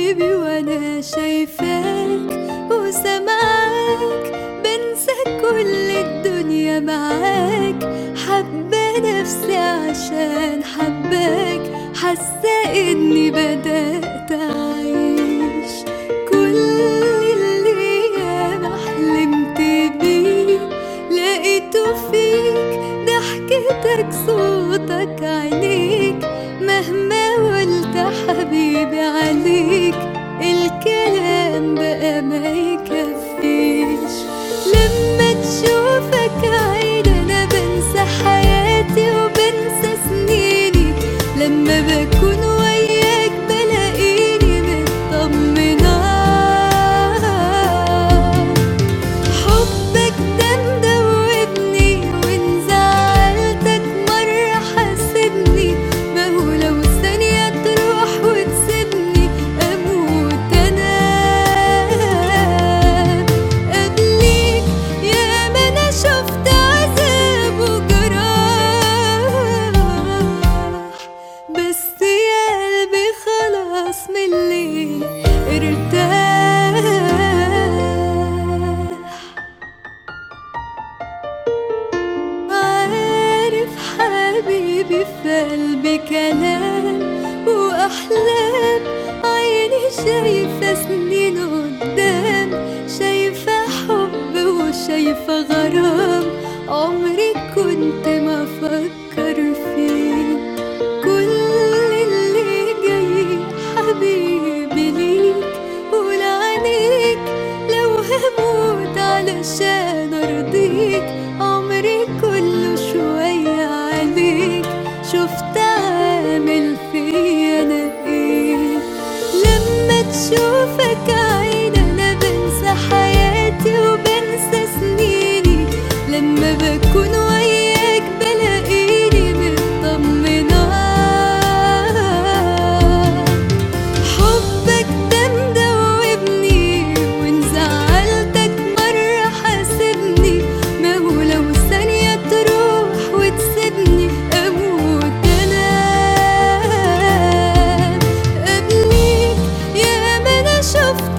حبيبي وانا شايفاك وسامعاك بنسى كل الدنيا معاك حبة نفسي عشان حباك حاسة اني بدأت اعيش كل اللي ياما حلمت بيه لقيته فيك ضحكتك صوتك عينيك مهما قلت حبيبي عليك الكلام بقى ما يكفيش لما تشوفك عين انا بنسى حياتي وبنسى سنيني لما بكون وياك بلاقيني مطمنة حبك ده مدوبني وان زعلتك مرة حاسبني ما هو لو ثانية تروح وتسيبني أموت أنا قبليك يا ما أنا شفت عذاب وجراح بس يا قلبي خلاص من الليل ارتاح عارف حبيبي في قلبي كلام وأحلام عيني شايفة سنين قدام شايفة حب وشايفة غرام عمري كنت ما أفكر فيه كل اللي جاي حبيبي ليك ولعنيك لو هموت علشان ارضيك عمري كله شوية عليك شفت عامل فيا انا ايه لما تشوفك عين انا بنسى حياتي وبنسى سنيني لما بكون